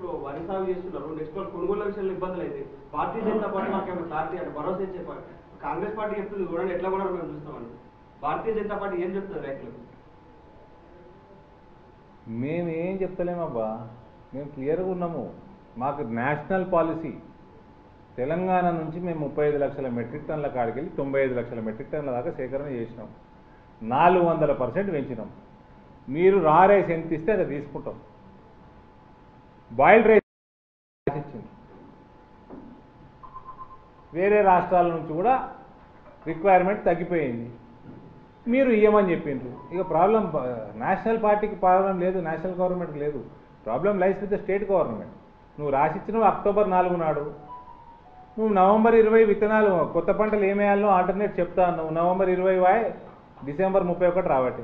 ఇప్పుడు వరి సాగు చేస్తున్నారు నెక్స్ట్ వాళ్ళు కొనుగోలు విషయంలో ఇబ్బందులు అయితే భారతీయ జనతా పార్టీ మాకేమైనా క్లారిటీ అంటే భరోసా ఇచ్చే పార్టీ కాంగ్రెస్ పార్టీ చెప్తుంది చూడండి ఎట్లా కూడా మేము చూస్తామని భారతీయ జనతా పార్టీ ఏం చెప్తుంది రైతులకు మేము ఏం చెప్తలేమబ్బా మేము క్లియర్గా ఉన్నాము మాకు నేషనల్ పాలసీ తెలంగాణ నుంచి మేము ముప్పై ఐదు లక్షల మెట్రిక్ టన్నుల కాడికి వెళ్ళి తొంభై ఐదు లక్షల మెట్రిక్ టన్నుల దాకా సేకరణ చేసినాం నాలుగు వందల పర్సెంట్ పెంచినాం మీరు రా రైస్ ఎంత ఇస్తే అది తీసుకుంటాం బాయిల్డ్ రైస్ ఇచ్చింది వేరే రాష్ట్రాల నుంచి కూడా రిక్వైర్మెంట్ తగ్గిపోయింది మీరు ఇయ్యమని చెప్పిండ్రు ఇక ప్రాబ్లం నేషనల్ పార్టీకి ప్రాబ్లం లేదు నేషనల్ గవర్నమెంట్కి లేదు problem lies with the state government నువ్వు రాసిచ్చినవు అక్టోబర్ నాలుగు నాడు నువ్వు నవంబర్ ఇరవై విత్తనాలు కొత్త పంటలు ఏమేయాలో ఆల్టర్నేట్ చెప్తా అన్నావు నవంబర్ ఇరవై వాయ్ డిసెంబర్ ముప్పై ఒకటి రావట్టి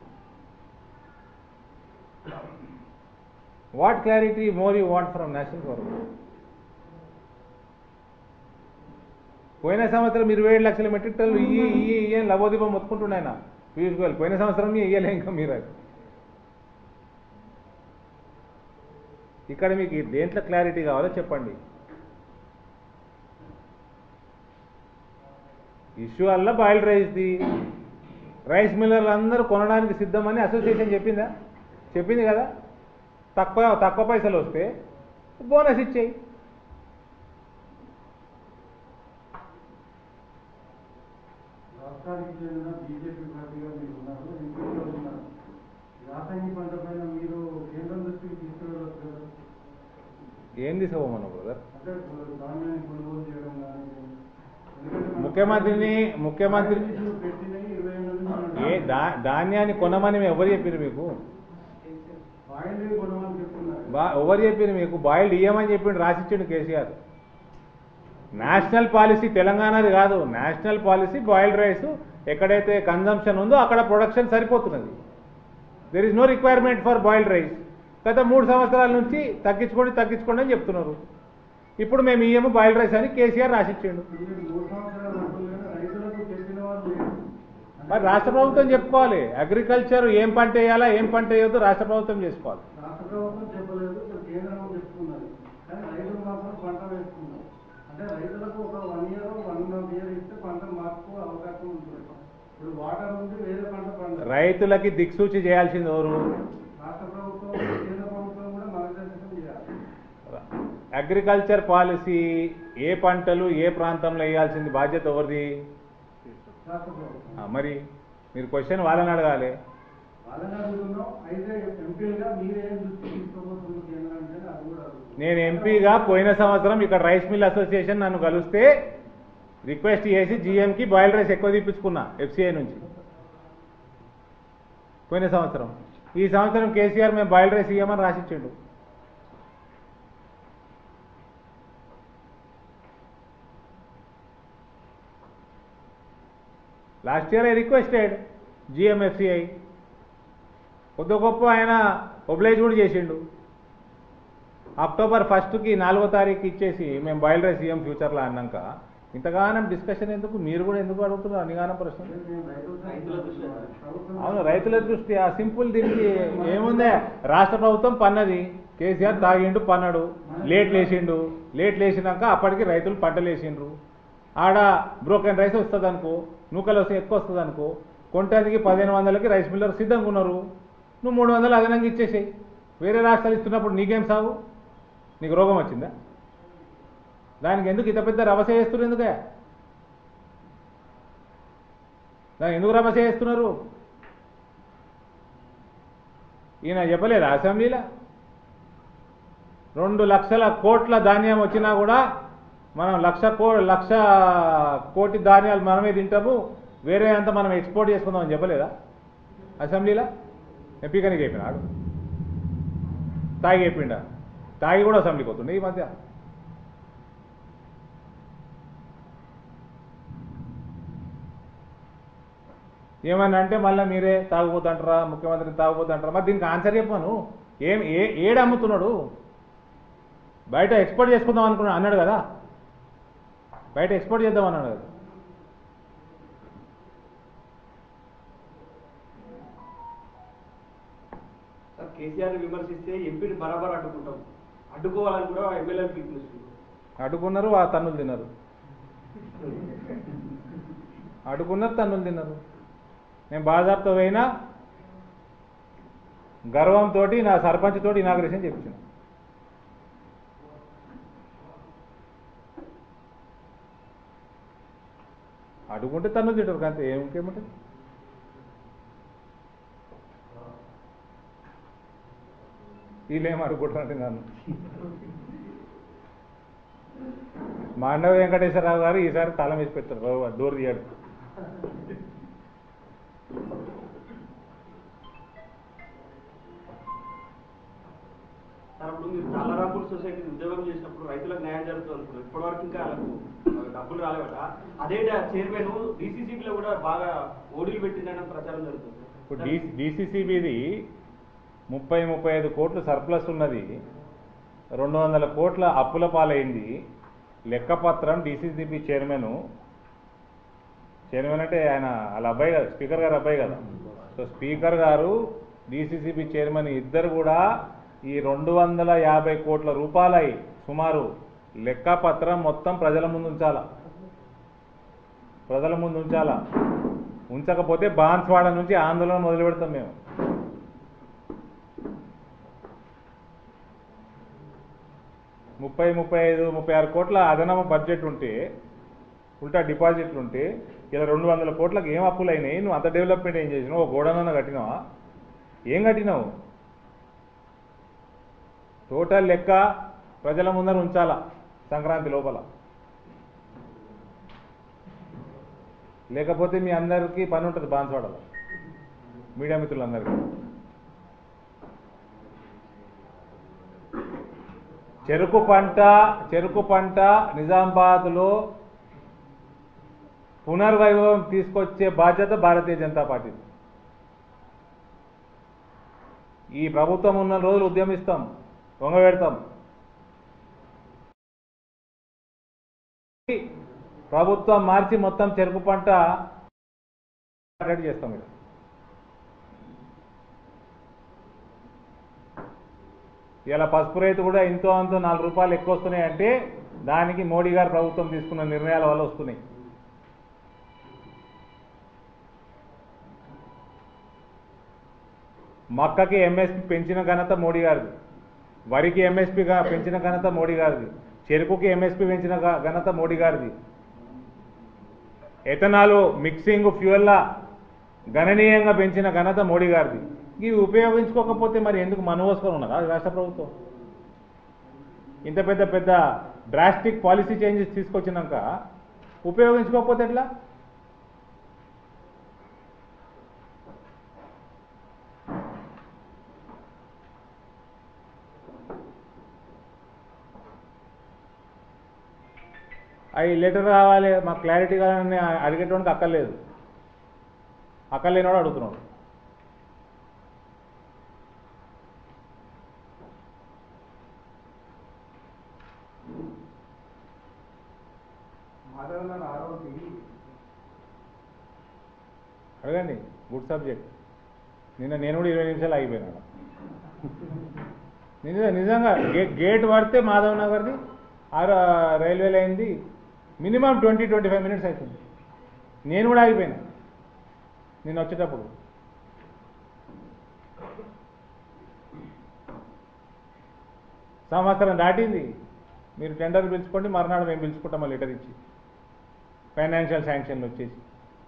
what clarity more you want from national government పోయిన సంవత్సరం ఇరవై ఏడు లక్షల మెట్రిక్ టన్నులు ఇయ్యి ఇయ్యి ఇయ్యి అని లవోదీపం మొత్తుకుంటున్నాయన పీయూష్ గోయల్ పోయిన సంవత్సరం ఇయ్యలే ఇంకా మీరు అది ఇక్కడ మీకు దేంట్లో క్లారిటీ కావాలో చెప్పండి ఇష్యూ వల్ల బాయిల్డ్ రైస్ది రైస్ మిల్లర్లు అందరూ కొనడానికి సిద్ధమని అసోసియేషన్ చెప్పిందా చెప్పింది కదా తక్కువ తక్కువ పైసలు వస్తే బోనస్ ఇచ్చేయి రాష్ట్రానికి చెందిన బీజేపీ పార్టీగా మీరు ఉన్నారు ఎంపీగా ఉన్నారు యాసంగి పంట పైన మీరు కేంద్రం దృష్టికి తీసుకెళ్ళవచ్చు కదా ఏం తీసుకోమన్నావు బ్రదర్ అంటే ధాన్యాన్ని కొనుగోలు చేయడం కానీ ఎందుకంటే మన ముఖ్యమంత్రిని ముఖ్యమంత్రి పార్టీలు పెట్టినవి ఇరవై ఎనిమిది నుంచి ఏ దా ధాన్యాన్ని కొనమని మేము ఎవరు చెప్పారు మీకు ఆయిల్ కొనమని చెప్తున్నారు బా ఎవరు చెప్పారు మీకు బాయిల్డ్ ఇయ్యమని చెప్పిండు రాసిచ్చిండు కేసీఆర్ నేషనల్ పాలసీ తెలంగాణది కాదు నేషనల్ పాలసీ బాయిల్డ్ రైస్ ఎక్కడైతే కన్జంప్షన్ ఉందో అక్కడ ప్రొడక్షన్ సరిపోతున్నది there is no requirement for boiled rice గత మూడు సంవత్సరాల నుంచి తగ్గించుకోండి తగ్గించుకోండి అని చెప్తున్నారు ఇప్పుడు మేము ఇయ్యము బాయిల్డ్ రైస్ అని కేసీఆర్ రాసిచ్చిండు మీరు మూడు సంవత్సరాలు అంటున్నారు కానీ రైతులకు చెప్పిన వాళ్ళు లేరు మరి రాష్ట్ర ప్రభుత్వం చెప్పుకోవాలి అగ్రికల్చర్ ఏం పంట వేయాలా ఏం పంట వేయొద్దు రాష్ట్ర ప్రభుత్వం చేసుకోవాలి రాష్ట్ర ప్రభుత్వం చెప్పలేదు ఇప్పుడు కేంద్రం చెప్తున్నది కానీ రైతులు మాత్రం పంట వేస్తున్నారు అంటే రైతులకు ఒక one year one and half year ఇస్తే పంట మార్పు అవకాశం ఉంటుంది ఇప్పుడు వాటర్ ఉంది వేరే పంట పండు రైతులకి దిక్సూచి చేయాల్సింది ఎవరు రాష్ట్ర ప్రభుత్వం కేంద్ర ప్రభుత్వం కూడా మార్గదర్శనం చేయాలి అగ్రికల్చర్ పాలసీ ఏ పంటలు ఏ ప్రాంతంలో వేయాల్సింది బాధ్యత ఎవరిది రాష్ట్ర ప్రభుత్వం ఆ, మరి మీరు క్వశ్చన్ వాళ్ళని అడగాలి వాళ్ళని అడుగుతున్నాం అయితే ఎంపీలుగా మీరేం దృష్టి తీసుకోబోతున్నారు కేంద్రానికి అని అది కూడా అడుగుతున్నాం నేను ఎంపీగా పోయిన సంవత్సరం ఇక్కడ రైస్ మిల్ అసోసియేషన్ నన్ను కలిస్తే రిక్వెస్ట్ చేసి జీఎంకి బాయిల్ రైస్ ఎక్కువ తీపించుకున్నా ఎఫ్సిఐ నుంచి పోయిన సంవత్సరం ఈ సంవత్సరం కేసీఆర్ మేము బాయిల్ రైస్ ఇవ్వమని రాసిచ్చిండు last year I requested GMFCI కొద్ది గొప్ప ఆయన ఒబ్లైజ్ కూడా చేసిండు అక్టోబర్ ఫస్ట్కి నాలుగో తారీఖు ఇచ్చేసి మేము బాయిల్ రైస్ సీఎం ఫ్యూచర్లో అన్నాక ఇంతగానం డిస్కషన్ ఎందుకు మీరు కూడా ఎందుకు అడుగుతున్నారు అనిగానం ప్రశ్న మేము రైతులతో రైతుల దృష్టి ప్రభుత్వం అవును రైతుల దృష్టి ఆ సింపుల్ దీనికి ఏముందే రాష్ట్ర ప్రభుత్వం పన్నది కేసీఆర్ తాగిండు పన్నాడు లేట్ లేచిండు లేట్ లేచినాక అప్పటికి రైతులు పంటలు వేసిండ్రు ఆడ బ్రోకెన్ రైస్ వస్తుంది అనుకో నూకలు వస్తే ఎక్కువ వస్తుంది అనుకో కొంటానికి పదిహేను వందలకి రైస్ మిల్లర్ సిద్ధంగా ఉన్నారు నువ్వు మూడు వందలు అదనంగా ఇచ్చేసేయి వేరే రాష్ట్రాలు ఇస్తున్నప్పుడు నీకేం సాగు నీకు రోగం వచ్చిందా దానికి ఎందుకు ఇంత పెద్ద రభస చేస్తున్నారు ఎందుకే దానికి ఎందుకు రభస చేస్తున్నారు ఈయన చెప్పలేదా అసెంబ్లీలో రెండు లక్షల కోట్ల ధాన్యం వచ్చినా కూడా మనం లక్ష కో లక్ష కోటి ధాన్యాలు మనమే తింటాము వేరే అంతా మనం ఎక్స్పోర్ట్ చేసుకుందామని చెప్పలేదా అసెంబ్లీలో ఎంపీకని చెప్పినాడు తాగి చెప్పిండా తాగి కూడా అసెంబ్లీకి వస్తుండే ఈ మధ్య ఏమన్నా అంటే మళ్ళీ మీరే తాగుపోతుంటారా ముఖ్యమంత్రి తాగుపోతుంటారా మరి దీనికి ఆన్సర్ చెప్పాను ఏం ఏ ఏడు అమ్ముతున్నాడు బయట ఎక్స్పోర్ట్ చేసుకుందాం అనుకున్నా అన్నాడు కదా బయట ఎక్స్పోర్ట్ చేద్దాం అన్నాడు కదా సార్ కేసీఆర్ విమర్శిస్తే ఎంపీని బరాబర్ అడ్డుకుంటాం అడ్డుకోవాలని కూడా ఎమ్మెల్యేలు పిలుపునిస్తుంది అడుగున్నారు ఆ తన్నులు తిన్నారు అడుగున్నారు తన్నులు తిన్నారు నేను బాధాప్తో పోయినా గర్వంతో నా సర్పంచ్ తోటి ఇనాగ్రేషన్ చెప్పించిన అడుగుంటే తన్నులు తింటారు అంతే ఏమికేముంటుంది వీళ్ళేం అడుగుంటారంటే నన్ను మాండవ వెంకటేశ్వరరావు గారు ఈసారి తాళం వేసి పెట్టారు బాబు, డోర్ తీయాడు సార్ అప్పుడు మీరు తాళరాపూర్ సొసైటీ ఉద్యోగం చేసినప్పుడు రైతులకు న్యాయం జరుగుతుంది అనుకున్నారు ఇప్పటివరకు ఇంకా వాళ్ళకు ఆ, డబ్బులు రాలేవట అదే చైర్మన్ డిసిసిబిలో కూడా బాగా ఓడీలు పెట్టిందని ప్రచారం జరుగుతుంది ఇప్పుడు డి డిసిసిబిది ముప్పై ముప్పై ఐదు కోట్లు సర్ప్లస్ ఉన్నది రెండు వందల కోట్ల అప్పుల పాలైంది లెక్కపత్రం డిసిసిబి చైర్మన్ చైర్మన్ అంటే ఆయన వాళ్ళ అబ్బాయి కదా స్పీకర్ గారు అబ్బాయి కదా సో స్పీకర్ గారు డిసిసిబి చైర్మన్ ఇద్దరు కూడా ఈ రెండు వందల యాభై కోట్ల రూపాయలై సుమారు లెక్కపత్రం మొత్తం ప్రజల ముందు ఉంచాల ప్రజల ముందు ఉంచాలా ఉంచకపోతే బాన్స్వాడ నుంచి ఆందోళన మొదలు పెడతాం మేము ముప్పై ముప్పై ఐదు ముప్పై ఆరు కోట్ల అదనపు బడ్జెట్ ఉంటే ఉల్టా డిపాజిట్లు ఉంటే ఇలా రెండు వందల కోట్లకు ఏం అప్పులు అయినాయి నువ్వు అంత డెవలప్మెంట్ ఏం చేసినావు ఓ గోడనన్న కట్టినావా ఏం కట్టినావు టోటల్ లెక్క ప్రజల ముందర ఉంచాలా సంక్రాంతి లోపల లేకపోతే మీ అందరికీ పని ఉంటుంది బాన్స్వాడలో మీడియా మిత్రులందరికీ చెరుకు పంట చెరుకు పంట నిజామాబాద్లో పునర్వైభవం తీసుకొచ్చే బాధ్యత భారతీయ జనతా పార్టీ ఈ ప్రభుత్వం ఉన్న రోజులు ఉద్యమిస్తాం వంగబెడతాం ప్రభుత్వం మార్చి మొత్తం చెరుకు పంట రెడీ చేస్తాం ఇక్కడ ఇలా పసుపు రైతు కూడా ఇంతో అంతో నాలుగు రూపాయలు ఎక్కువ వస్తున్నాయి అంటే దానికి మోడీ గారు ప్రభుత్వం తీసుకున్న నిర్ణయాల వల్ల వస్తున్నాయి మక్కకి ఎంఎస్పి పెంచిన ఘనత మోడీ గారిది వరికి ఎంఎస్పిగా పెంచిన ఘనత మోడీ గారిది చెరుకుకి ఎంఎస్పి పెంచిన ఘ- ఘనత మోడీ గారిది ఎథనాలు మిక్సింగ్ ఫ్యూయల్లా గణనీయంగా పెంచిన ఘనత మోడీ గారిది ఇవి ఉపయోగించుకోకపోతే మరి ఎందుకు మనవోసుకొని ఉన్నదా రాష్ట్ర ప్రభుత్వం ఇంత పెద్ద పెద్ద డ్రాస్టిక్ పాలసీ చేంజెస్ తీసుకొచ్చినాక ఉపయోగించుకోకపోతే ఎట్లా అవి లెటర్ కావాలి మాకు క్లారిటీ కావాలని అడిగేటోనికి అక్కర్లేదు అక్కర్లేనివాడు అడుగుతున్నాడు మాధవన్ ఆరోగ్య అడగండి గుడ్ సబ్జెక్ట్ నిన్న నేను కూడా ఇరవై నిమిషాలు ఆగిపోయినాను నిజంగా నిజంగా గే గేట్ పడితే మాధవ్ నగర్ది ఆరు రైల్వే లైన్ది minimum twenty twenty five minutes అవుతుంది నేను కూడా ఆగిపోయినా నేను వచ్చేటప్పుడు సంవత్సరం దాటింది మీరు టెండర్ పిలుచుకోండి మర్నాడు మేము పిలుచుకుంటాం ఆ లెటర్ ఇచ్చి ఫైనాన్షియల్ శాంక్షన్లు వచ్చేసి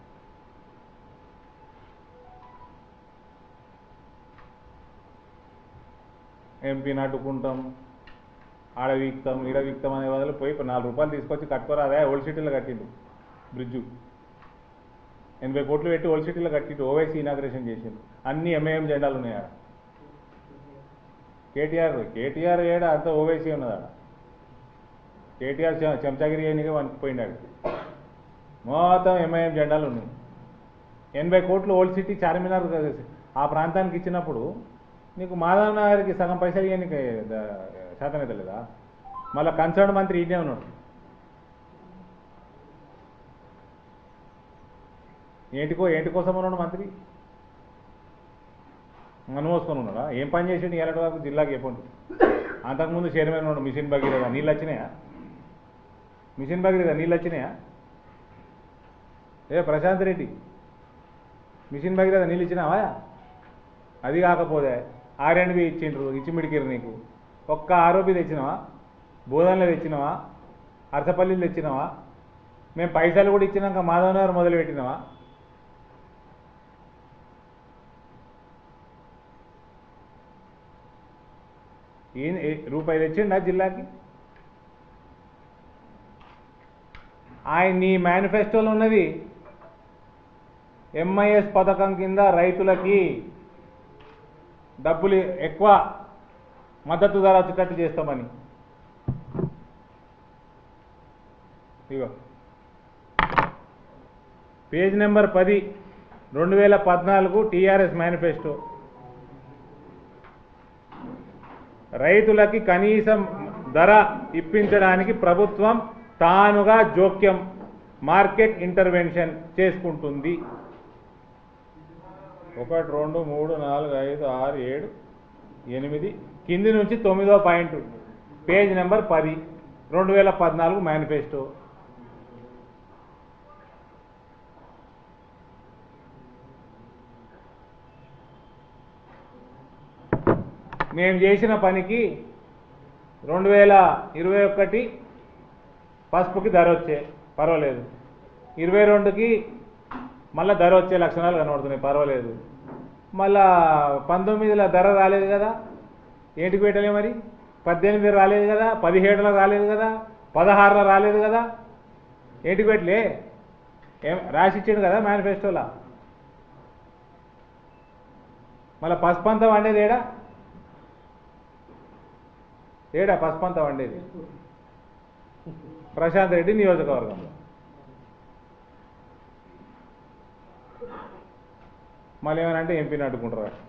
ఎంపీని అడ్డుకుంటాం ఆడ వీక్తాం ఈడ వీక్తాం అనే బదులు పోయి ఇప్పుడు నాలుగు రూపాయలు తీసుకొచ్చి కట్టుకోరా అదే ఓల్డ్ సిటీలో కట్టిండు బ్రిడ్జు ఎనభై కోట్లు పెట్టి ఓల్డ్ సిటీలో కట్టిండు ఓవైసీ ఇనాగ్రేషన్ చేసిండు అన్ని ఎంఏఎం జెండాలు ఉన్నాయి ఆడ కేటీఆర్ కేటీఆర్ ఏడ అంత ఓవైసీ ఉన్నది ఆడ కేటీఆర్ చె- చెంచాగిరి అయినగా వణికిపోయినాడు మొత్తం ఎంఐఎం జెండాలు ఉన్నాయి ఎనభై కోట్లు ఓల్డ్ సిటీ చార్మినార్ ఆ ప్రాంతానికి ఇచ్చినప్పుడు నీకు మాధవ్ నగర్కి సగం పైసలు ఇవ్వడానికి శాతం లేదా మళ్ళీ కన్సర్న్ మంత్రి ఈయనే ఉన్నాడు ఏంటికో ఏంటి కోసం ఉన్నాడు మంత్రి అనుమోసుకొని ఉన్నాడా ఏం పని చేసిండు ఎలాంటి వరకు జిల్లాకి చెప్పండి అంతకుముందు చైర్మన్ ఉన్నాడు మిషన్ భగీరథ నీళ్ళు వచ్చినాయా మిషన్ భగీరథ నీళ్ళు వచ్చినాయా ఏ ప్రశాంత్ రెడ్డి మిషన్ భగీరథ నీళ్ళు ఇచ్చినావా అది కాకపోతే ఆర్ అండ్ బి ఇచ్చిండ్రు ఇచ్చిమిడికిరు నీకు ఒక్క ఆరోపి తెచ్చినావా బోధనలు తెచ్చినావా అరసపల్లిలు తెచ్చినావా మేము పైసలు కూడా ఇచ్చినాక మాధవ్ నగర్ మొదలు పెట్టినావా ఈయన ఏ- రూపాయి తెచ్చిండా జిల్లాకి ఆయన నీ మేనిఫెస్టోలో ఉన్నది ఎంఐఎస్ పథకం కింద రైతులకి డబ్బులు ఎక్కువ మద్దతు ధర వచ్చేటట్టు చేస్తామని ఇగో పేజ్ నెంబర్ పది రెండు వేల పద్నాలుగు టీఆర్ఎస్ మేనిఫెస్టో రైతులకి కనీసం ధర ఇప్పించడానికి ప్రభుత్వం తానుగా జోక్యం మార్కెట్ ఇంటర్వెన్షన్ చేసుకుంటుంది ఒకటి రెండు మూడు నాలుగు ఐదు ఆరు ఏడు ఎనిమిది కింది నుంచి తొమ్మిదో పాయింట్ పేజ్ నెంబర్ పది రెండు వేల పద్నాలుగు మేనిఫెస్టో మేము చేసిన పనికి రెండు వేల ఇరవై ఒకటి పసుపుకి ధర వచ్చే పర్వాలేదు ఇరవై రెండుకి మళ్ళీ ధర వచ్చే లక్షణాలు కనబడుతున్నాయి పర్వాలేదు మళ్ళా పంతొమ్మిదిలో ధర రాలేదు కదా ఏంటికి పెట్టలే మరి పద్దెనిమిది రాలేదు కదా పదిహేడులో రాలేదు కదా పదహారులో రాలేదు కదా ఏంటికి పెట్టలే ఏం రాసిచ్చాడు కదా మేనిఫెస్టోలా మళ్ళీ పసుపంత వండేది ఏడా ఏడా పసుపంత వండేది ప్రశాంత్ రెడ్డి నియోజకవర్గంలో మళ్ళీ ఏమనంటే ఎంపీని అడ్డుకుంటారు